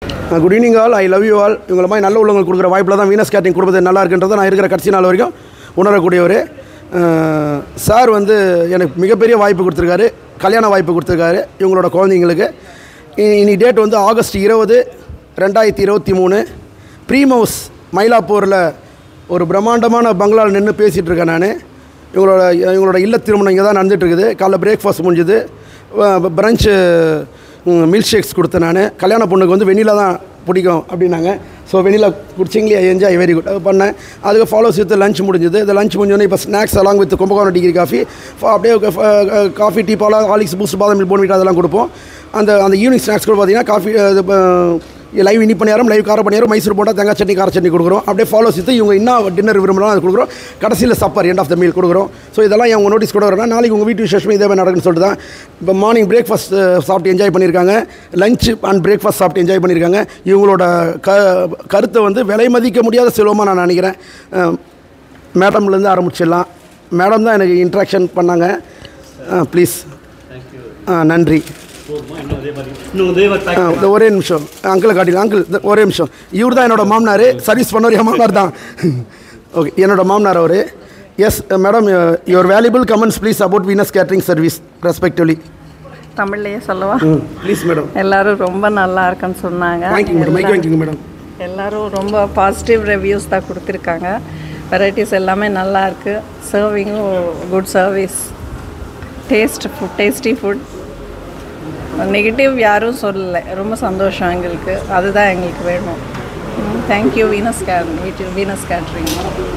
good evening all I love you all இவங்கள மாதிரி நல்ல உள்ளவங்களுக்கு கொடுக்குற வாய்ப்பில் தான் வீனஸ் கேட்டிங் குடும்பத்தை நல்லா இருக்குன்றதை நான் இருக்கிற கடைசி நாள் வரைக்கும் உணரக்கூடியவர் சார் வந்து எனக்கு மிகப்பெரிய வாய்ப்பு கொடுத்துருக்காரு கல்யாண வாய்ப்பு கொடுத்துருக்காரு இவங்களோட குழந்தைங்களுக்கு இ- இனி டேட் வந்து ஆகஸ்ட் இருபது ரெண்டாயிரத்தி இருபத்தி மூணு ப்ரீமவுஸ் மயிலாப்பூரில் ஒரு பிரம்மாண்டமான பங்களாவில் நின்று பேசிகிட்டு இருக்கேன் நான் இவங்களோட இவங்களோட இல்ல திருமணம் இங்கே தான் நடந்துட்டு இருக்குது காலைல பிரேக்ஃபாஸ்ட் முடிஞ்சுது பிரஞ்சு மில்க் ஷேக்ஸ் கொடுத்தேன் நான் கல்யாண பொண்ணுக்கு வந்து வெண்ணிலா தான் பிடிக்கும் அப்படின்னாங்க ஸோ வெண்ணிலா குடிச்சிங்களே என்ஜாய் வெரி குட் பண்ணேன் அதுக்கு ஃபாலோஸ் வித் லஞ்ச் முடிஞ்சது இந்த லஞ்ச் முடிஞ்சோடனே இப்போ snacks along with Kumbakonam degree coffee அப்படியே காஃபி டீ பாலா ஹாலிக்ஸ் பூஸ்ட் பாதாம் மில்க் போன்விட்டா அதெல்லாம் கொடுப்போம் அந்த அந்த ஈவினிங் ஸ்நாக்ஸ் கூட பார்த்தீங்கன்னா காஃபி லைவ் இனி பணியாரம் லைவ் கார பணியாரம் மைசூர் போண்டா தேங்காய் சட்னி கார சட்னி கொடுக்குறோம் அப்படியே ஃபாலோ செய்து இவங்க இன்னும் டின்னர் விரும்பலாம் அது கொடுக்குறோம் கடைசியில் supper end of the meal கொடுக்குறோம் ஸோ இதெல்லாம் என் உங்கள் நோட்டீஸ் கூட வரணும் நாளைக்கு உங்கள் வீட்டு விசேஷமே இதே மாதிரி நடக்குன்னு சொல்லிட்டு தான் இப்போ மார்னிங் பிரேக்ஃபாஸ்ட் சாப்பிட்டு என்ஜாய் பண்ணியிருக்காங்க லஞ்ச் அண்ட் பிரேக்ஃபாஸ்ட் சாப்பிட்டு என்ஜாய் பண்ணியிருக்காங்க இவங்களோட க கருத்தை வந்து விலை மதிக்க முடியாத செல்வமாக நான் நினைக்கிறேன் மேடம்லேருந்து ஆரம்பிச்சிடலாம் மேடம் தான் எனக்கு இன்ட்ராக்ஷன் பண்ணாங்க ப்ளீஸ் நன்றி இன்னும் இதே மாதிரி ஆ, இந்த ஒரே நிமிஷம் அங்கிளை காட்டிடலாம் அங்கிள் இந்த ஒரே நிமிஷம் இவர் தான் என்னோட மாமனார் சர்வீஸ் பண்ணவர் என் மாமனார் தான் ஓகே என்னோட மாமனார் அவர் yes madam your valuable comments please about Venus catering service respectively தமிழ்லையே சொல்லவா ப்ளீஸ் மேடம் எல்லாரும் ரொம்ப நல்லா இருக்குன்னு சொன்னாங்க வாங்கிக்கோங்க மேடம் மைக் வாங்கிக்கோங்க மேடம் எல்லாரும் ரொம்ப பாசிட்டிவ் ரிவ்யூஸ் தான் கொடுத்துருக்காங்க வெரைட்டிஸ் எல்லாமே நல்லா இருக்கு சர்விங்கும் good service taste food tasty food negative யாரும் சொல்லலை ரொம்ப சந்தோஷம் எங்களுக்கு அதுதான் எங்களுக்கு வேணும் thank you Venus K Venus catering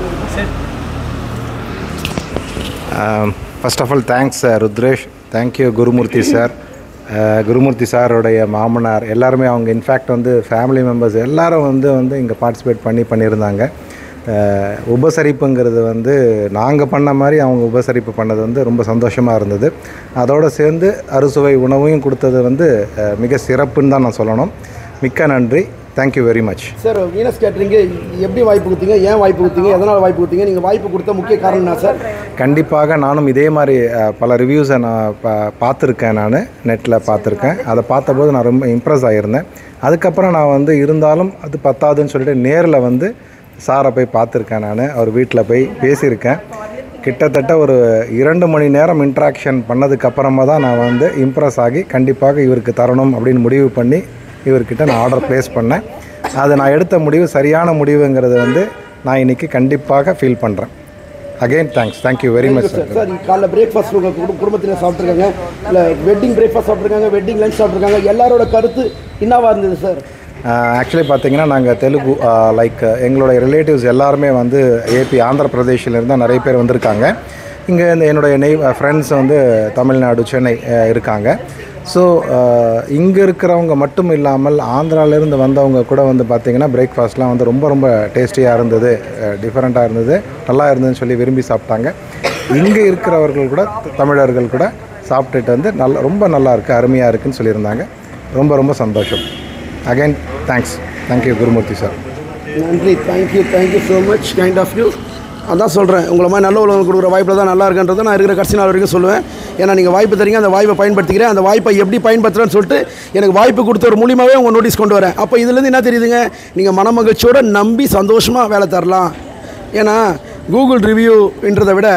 first of all thanks Rudresh thank you Gurumurthy sir Gurumurthy சாரோடைய மாமனார் எல்லாருமே அவங்க இன்ஃபேக்ட் வந்து ஃபேமிலி மெம்பர்ஸ் எல்லாரும் வந்து வந்து இங்கே பார்ட்டிசிபேட் பண்ணி பண்ணியிருந்தாங்க அஹ், உபசரிப்புங்கிறது வந்து நாங்கள் பண்ண மாதிரி அவங்க உபசரிப்பு பண்ணது வந்து ரொம்ப சந்தோஷமாக இருந்தது அதோடு சேர்ந்து அறுசுவை உணவையும் கொடுத்தது வந்து அஹ், மிக சிறப்புன்னு தான் நான் சொல்லணும் மிக்க நன்றி thank you very much sir Venus கேட்ரிங்கு எப்படி வாய்ப்பு கொடுத்தீங்க ஏன் வாய்ப்பு கொடுத்தீங்க எதனால் வாய்ப்பு கொடுத்தீங்க நீங்கள் வாய்ப்பு கொடுத்த முக்கிய காரணம் என்ன சார் கண்டிப்பாக நானும் இதே மாதிரி அஹ், பல ரிவ்யூஸை நான் பா பார்த்துருக்கேன் நான் நெட்டில் பார்த்துருக்கேன் அதை பார்த்தபோது நான் ரொம்ப இம்ப்ரெஸ் ஆகியிருந்தேன் அதுக்கப்புறம் நான் வந்து இருந்தாலும் அது பத்தாதுன்னு சொல்லிட்டு நேரில் வந்து சாரை போய் பார்த்துருக்கேன் நான் அவர் வீட்டில் போய் பேசியிருக்கேன் கிட்டத்தட்ட ஒரு இரண்டு மணி நேரம் இன்ட்ராக்ஷன் பண்ணதுக்கப்புறமா தான் நான் வந்து இம்ப்ரெஸ் ஆகி கண்டிப்பாக இவருக்கு தரணும் அப்படின்னு முடிவு பண்ணி இவர்கிட்ட நான் ஆர்டர் ப்ளேஸ் பண்ணேன் அது நான் எடுத்த முடிவு சரியான முடிவுங்கிறது வந்து நான் இன்றைக்கி கண்டிப்பாக ஃபீல் பண்ணுறேன் again thanks thank you very much sir sir இங்க காலைல பிரேக்ஃபாஸ்ட் உங்கள் குடும்ப குடும்பத்தில் சாப்பிட்ருக்காங்க இல்லை வெட்டிங் பிரேக்ஃபாஸ்ட் சாப்பிட்ருக்காங்க வெட்டிங் லஞ்ச் சாப்பிட்ருக்காங்க எல்லாரோட கருத்து என்னவா இருந்தது சார் ஆக்சுவலி பார்த்தீங்கன்னா நாங்கள் தெலுங்கு லைக் எங்களுடைய ரிலேட்டிவ்ஸ் எல்லாருமே வந்து ஏபி ஆந்திர பிரதேஷ்லேருந்து தான் நிறைய பேர் வந்திருக்காங்க இங்கே இந்த என்னுடைய நெய் ஃப்ரெண்ட்ஸ் வந்து தமிழ்நாடு சென்னை அஹ், இருக்காங்க ஸோ இங்கே இருக்கிறவங்க மட்டும் இல்லாமல் ஆந்திராவிலேருந்து வந்தவங்க கூட வந்து பார்த்திங்கன்னா பிரேக்ஃபாஸ்ட்லாம் வந்து ரொம்ப ரொம்ப டேஸ்டியாக இருந்தது டிஃப்ரெண்ட்டாக இருந்தது நல்லா இருந்ததுன்னு சொல்லி விரும்பி சாப்பிட்டாங்க இங்கே இருக்கிறவர்கள் கூட த- தமிழர்கள் கூட சாப்பிட்டுட்டு வந்து நல்ல ரொம்ப நல்லா இருக்குது அருமையாக இருக்குன்னு சொல்லியிருந்தாங்க ரொம்ப ரொம்ப சந்தோஷம் again thanks thank you Gurumurthy sir நன்றி thank you thank you so much kind of you அதான் சொல்கிறேன் உங்களை மாதிரி நல்ல உலகம் கொடுக்குற வாய்ப்பில் தான் நல்லா இருக்குன்றதை நான் இருக்கிற கடைசி நாள் வரைக்கும் சொல்லுவேன் ஏன்னா நீங்கள் வாய்ப்பு தரீங்க அந்த வாய்ப்பை பயன்படுத்திக்கிறேன் அந்த வாய்ப்பை எப்படி பயன்படுத்துகிறேன்னு சொல்லிட்டு எனக்கு வாய்ப்பு கொடுத்த ஒரு மூலியமாகவே உங்கள் நோட்டீஸ் கொண்டு வரேன் அப்போ இதுலேருந்து என்ன தெரியுதுங்க நீங்கள் மனமகிழ்ச்சியோட நம்பி சந்தோஷமாக வேலை தரலாம் ஏன்னா கூகுள் ரிவ்யூன்றதை விட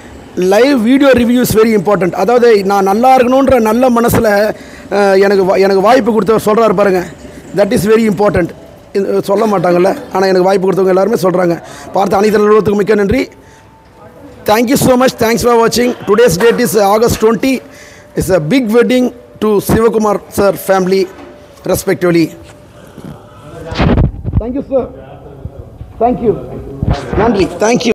live video reviews very important அதாவது நான் நல்லா இருக்கணுன்ற நல்ல மனசில் எனக்கு வா- எனக்கு வாய்ப்பு கொடுத்தவர் சொல்கிறாரு பாருங்க தட் இஸ் வெரி இம்பார்ட்டண்ட் சொல்ல மாட்டாங்கல்ல ஆனால் எனக்கு வாய்ப்பு கொடுத்தவங்க எல்லாருமே சொல்கிறாங்க பார்த்த அனைத்து நிறுவனத்துக்கு மிக்க நன்றி thank you so much thanks for வாட்சிங் today's date is August twenty is a big wedding to Sivakumar sir family respectively thank you sir thank you நன்றி தேங்க்யூ